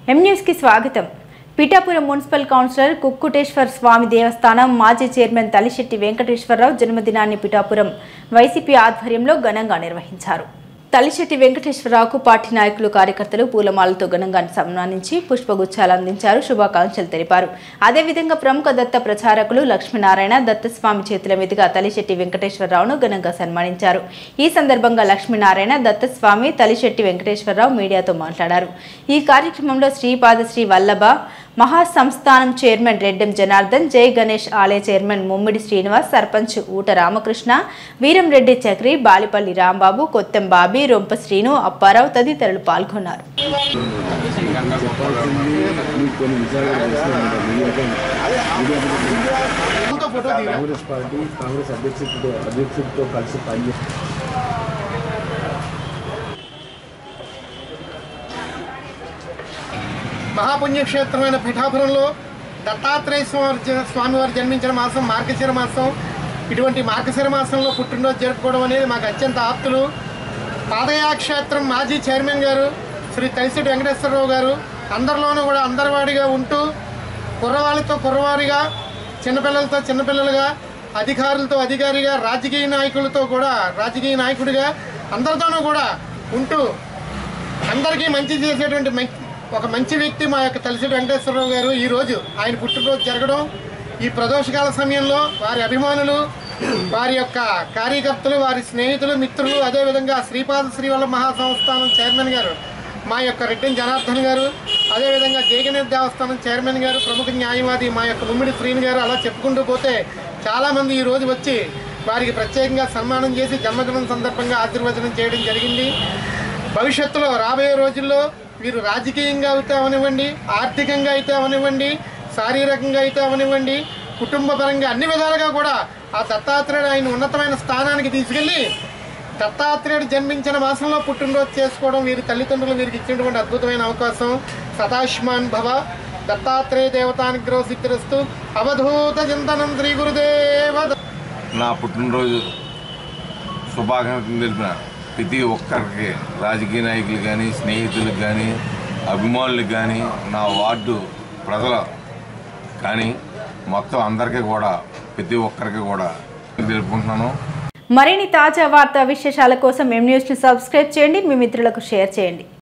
ఎం న్యూస్కి స్వాగతం Pithapuram municipal councillor Kukkuteshwar Swamy దేవస్థానం మాజీ చైర్మన్ తలిశెట్టి వెంకటేశ్వరరావు జన్మదినాన్ని పిఠాపురం వైసీపీ ఆధ్వర్యంలో ఘనంగా నిర్వహించారు తలిశెట్టి వెంకటేశ్వరరావుకు పార్టీ నాయకులు కార్యకర్తలు పూలమాలతో ఘనంగా సన్మానించి పుష్పగుచ్చాలు అందించారు శుభాకాంక్షలు తెలిపారు అదేవిధంగా ప్రముఖ దత్త ప్రచారకులు లక్ష్మీనారాయణ దత్తస్వామి చేతుల మీదుగా తలిశెట్టి వెంకటేశ్వరరావును ఘనంగా సన్మానించారు ఈ సందర్భంగా లక్ష్మీనారాయణ దత్తస్వామి తలిశెట్టి వెంకటేశ్వరరావు మీడియాతో మాట్లాడారు ఈ కార్యక్రమంలో శ్రీపాదశ్రీ వల్లభ మహాసంస్థానం చైర్మన్ రెడ్డెం జనార్దన్ జై గణేష్ ఆలయ చైర్మన్ ముమ్మిడి శ్రీనివాస్ సర్పంచ్ ఊట రామకృష్ణ వీరంరెడ్డి చక్రి బాలిపల్లి రాంబాబు కొత్తెం బాబీ రొంప శ్రీను అప్పారావు తదితరులు పాల్గొన్నారు కొన్ని విషయాలు కాంగ్రెస్ పార్టీ కాంగ్రెస్ అధ్యక్షుడితో అధ్యక్షుడితో కలిసి పనిచేస్తుంది మహాపుణ్యక్షేత్రమైన పిఠాపురంలో దత్తాత్రేయ స్వామి జ- స్వామివారు జన్మించిన మాసం మార్గశిర మాసం ఇటువంటి మార్గశిర మాసంలో పుట్టినరోజు జరుపుకోవడం అనేది మాకు అత్యంత ఆప్తులు పాదయాక్షేత్రం మాజీ చైర్మన్ గారు శ్రీ తలిశెట్టి వెంకటేశ్వరరావు గారు అందరిలోనూ కూడా అందరివాడిగా ఉంటూ కుర్రవాళ్ళతో కుర్రవారిగా చిన్నపిల్లలతో చిన్నపిల్లలుగా అధికారులతో అధికారిగా రాజకీయ నాయకులతో కూడా రాజకీయ నాయకుడిగా అందరితోనూ కూడా ఉంటూ అందరికీ మంచి చేసేటువంటి మం- ఒక మంచి వ్యక్తి మా యొక్క తలసిటి వెంకటేశ్వరరావు గారు ఈ రోజు ఆయన పుట్టినరోజు జరగడం ఈ ప్రదోషకాల సమయంలో వారి అభిమానులు వారి యొక్క కార్యకర్తలు వారి స్నేహితులు మిత్రులు అదేవిధంగా శ్రీపాద శ్రీవల్ల మహాసంస్థానం చైర్మన్ గారు మా యొక్క రెడ్డిన్ జనార్దన్ గారు అదేవిధంగా జయగణేష్ దేవస్థానం చైర్మన్ గారు ప్రముఖ న్యాయవాది మా యొక్క ముమ్మిడి శ్రీని గారు అలా చెప్పుకుంటూ పోతే చాలామంది ఈ రోజు వచ్చి వారికి ప్రత్యేకంగా సన్మానం చేసి జన్మదినం సందర్భంగా ఆశీర్వచనం చేయడం జరిగింది భవిష్యత్తులో రాబోయే రోజుల్లో వీరు రాజకీయంగా అయితే అవనివ్వండి ఆర్థికంగా అయితే అవనివ్వండి శారీరకంగా అయితే అవనివ్వండి కుటుంబ పరంగా అన్ని విధాలుగా కూడా ఆ దత్తాత్రేయుడు ఆయన ఉన్నతమైన స్థానానికి తీసుకెళ్ళి దత్తాత్రేయుడు జన్మించిన మాసంలో పుట్టినరోజు చేసుకోవడం వీరి తల్లిదండ్రులు వీరికి ఇచ్చినటువంటి అద్భుతమైన అవకాశం సదాశ్మాన్ భవ దత్తాత్రేయ దేవతానుగ్రహ సిద్ధిరస్తు అవధూత చింతనం శ్రీ గురుదేవ దత్త. నా పుట్టినరోజు శుభాకాంక్షలు తెలిపిన ప్రతి ఒక్కరికి రాజకీయ నాయకులు కానీ స్నేహితులకు కానీ అభిమానులకు కానీ నా వార్డు ప్రజల కానీ మొత్తం అందరికీ కూడా ప్రతి ఒక్కరికి కూడా తెలుపుకుంటున్నాను మరిన్ని తాజా వార్తా విశేషాల కోసం ఎం న్యూస్ని సబ్స్క్రైబ్ చేయండి మీ మిత్రులకు షేర్ చేయండి